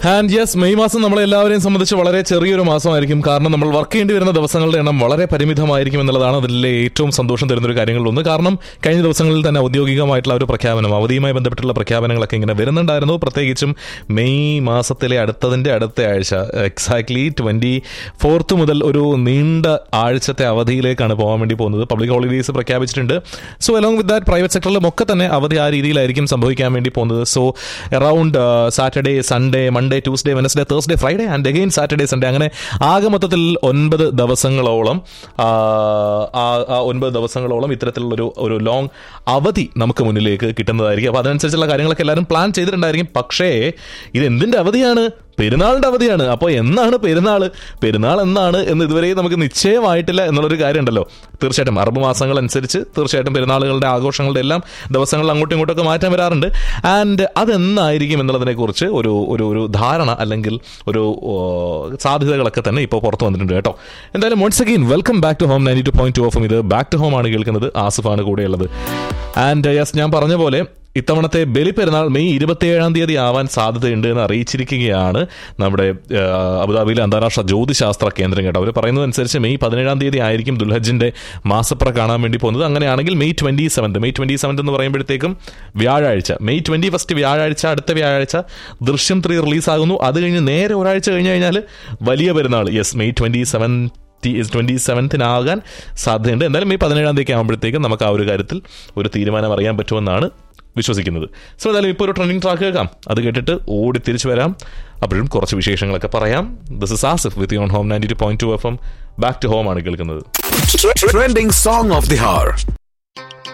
And yes May മാസം നമ്മളെ എല്ലാവരെയും സംബന്ധിച്ച് വളരെ ചെറിയൊരു മാസമായിരിക്കും കാരണം നമ്മൾ വർക്ക് ചെയ്യേണ്ടി വരുന്ന ദിവസങ്ങളുടെ എണ്ണം വളരെ പരിമിതമായിരിക്കും എന്നുള്ളതാണ് അതിലെ ഏറ്റവും സന്തോഷം തരുന്ന ഒരു കാര്യങ്ങളിലൊന്ന് കാരണം കഴിഞ്ഞ ദിവസങ്ങളിൽ തന്നെ ഔദ്യോഗികമായിട്ടുള്ള ഒരു പ്രഖ്യാപനം അവധിയുമായി ബന്ധപ്പെട്ടുള്ള പ്രഖ്യാപനങ്ങളൊക്കെ ഇങ്ങനെ വരുന്നുണ്ടായിരുന്നു പ്രത്യേകിച്ചും മെയ് മാസത്തിലെ അടുത്തതിന്റെ അടുത്ത ആഴ്ച എക്സാക്ട്ലി ട്വന്റി ഫോർത്ത് മുതൽ ഒരു നീണ്ട ആഴ്ചത്തെ അവധിയിലേക്കാണ് പോകാൻ വേണ്ടി പോകുന്നത് പബ്ലിക് ഹോളിഡേയ്സ് പ്രഖ്യാപിച്ചിട്ടുണ്ട് so along with that private സെക്ടറിലും ഒക്കെ തന്നെ അവധി ആ രീതിയിലായിരിക്കും സംഭവിക്കാൻ വേണ്ടി പോകുന്നത് so around Saturday Sunday Monday Tuesday Wednesday Thursday Friday and again Saturday Sunday അങ്ങനെ ആകെ മൊത്തത്തിൽ ഒൻപത് ദിവസങ്ങളോളം ആ, ആ ആ ഒൻപത് ദിവസങ്ങളോളം ഇത്തരത്തിലുള്ളൊരു ഒരു ലോങ് അവധി നമുക്ക് മുന്നിലേക്ക് കിട്ടുന്നതായിരിക്കും അപ്പോൾ അതനുസരിച്ചുള്ള കാര്യങ്ങളൊക്കെ എല്ലാവരും പ്ലാൻ ചെയ്തിട്ടുണ്ടായിരിക്കും പക്ഷേ ഇത് എന്തിന്റെ അവധിയാണ് പെരുന്നാളിന്റെ അവധിയാണ് അപ്പോൾ എന്നാണ് പെരുന്നാൾ പെരുന്നാൾ എന്നാണ് എന്ന് ഇതുവരെ നമുക്ക് നിശ്ചയമായിട്ടില്ല എന്നുള്ളൊരു കാര്യമുണ്ടല്ലോ തീർച്ചയായിട്ടും അറബ് മാസങ്ങൾ അനുസരിച്ച് തീർച്ചയായിട്ടും പെരുന്നാളുകളുടെ ആഘോഷങ്ങളുടെ എല്ലാം ദിവസങ്ങൾ അങ്ങോട്ടും ഇങ്ങോട്ടൊക്കെ മാറ്റം വരാറുണ്ട് ആൻഡ് അതെന്നായിരിക്കും എന്നുള്ളതിനെക്കുറിച്ച് ഒരു ഒരു ഒരു ധാരണ അല്ലെങ്കിൽ ഒരു ഓ, സാധ്യതകളൊക്കെ തന്നെ ഇപ്പോൾ പുറത്ത് വന്നിട്ടുണ്ട് കേട്ടോ എന്തായാലും once again welcome back to home ninety two point two ഓഫും ഇത് ബാക്ക് ടു ഹോം ആണ് കേൾക്കുന്നത് ആസിഫാണ് കൂടെയുള്ളത് ആൻഡ് യെസ് ഞാൻ പറഞ്ഞ പോലെ ഇത്തവണത്തെ ബലിപ്പെരുന്നാൾ മെയ് ഇരുപത്തിയേഴാം തീയതി ആവാൻ സാധ്യതയുണ്ട് എന്ന് അറിയിച്ചിരിക്കുകയാണ് നമ്മുടെ ആ, അബുദാബിയിലെ അന്താരാഷ്ട്ര ജ്യോതിശാസ്ത്ര കേന്ദ്രം കേട്ടോ അവർ പറയുന്നതനുസരിച്ച് മെയ് പതിനേഴാം തീയതി ആയിരിക്കും ദുൽഹജിന്റെ മാസപ്ര കാണാൻ വേണ്ടി പോകുന്നത് അങ്ങനെയാണെങ്കിൽ May twenty seventh May twenty seventh എന്ന് പറയുമ്പോഴത്തേക്കും വ്യാഴാഴ്ച മെയ് ട്വന്റി ഫസ്റ്റ് വ്യാഴാഴ്ച അടുത്ത വ്യാഴാഴ്ച ദൃശ്യം ത്രീ റിലീസാകുന്നു അത് കഴിഞ്ഞ് നേരെ ഒരാഴ്ച കഴിഞ്ഞ് കഴിഞ്ഞാൽ വലിയ Perunnal yes May twenty seven twenty സെവൻത്തിനാകാൻ സാധ്യതയുണ്ട് എന്തായാലും മെയ് പതിനേഴാം തീയതി ആകുമ്പോഴത്തേക്കും നമുക്ക് ആ ഒരു കാര്യത്തിൽ ഒരു തീരുമാനം അറിയാൻ പറ്റുമെന്നാണ് വിശ്വസിക്കുന്നത് സോ എന്തായാലും ഇപ്പോൾ ഒരു ട്രെൻഡിങ് ട്രാക്ക് കേൾക്കാം അത് കേട്ടിട്ട് ഓടി തിരിച്ചു വരാം അപ്പോഴും കുറച്ച് വിശേഷങ്ങളൊക്കെ പറയാം this is Asif with you on home ninety two point two F M back to home ആണ് കേൾക്കുന്നത് Trending song of the hour.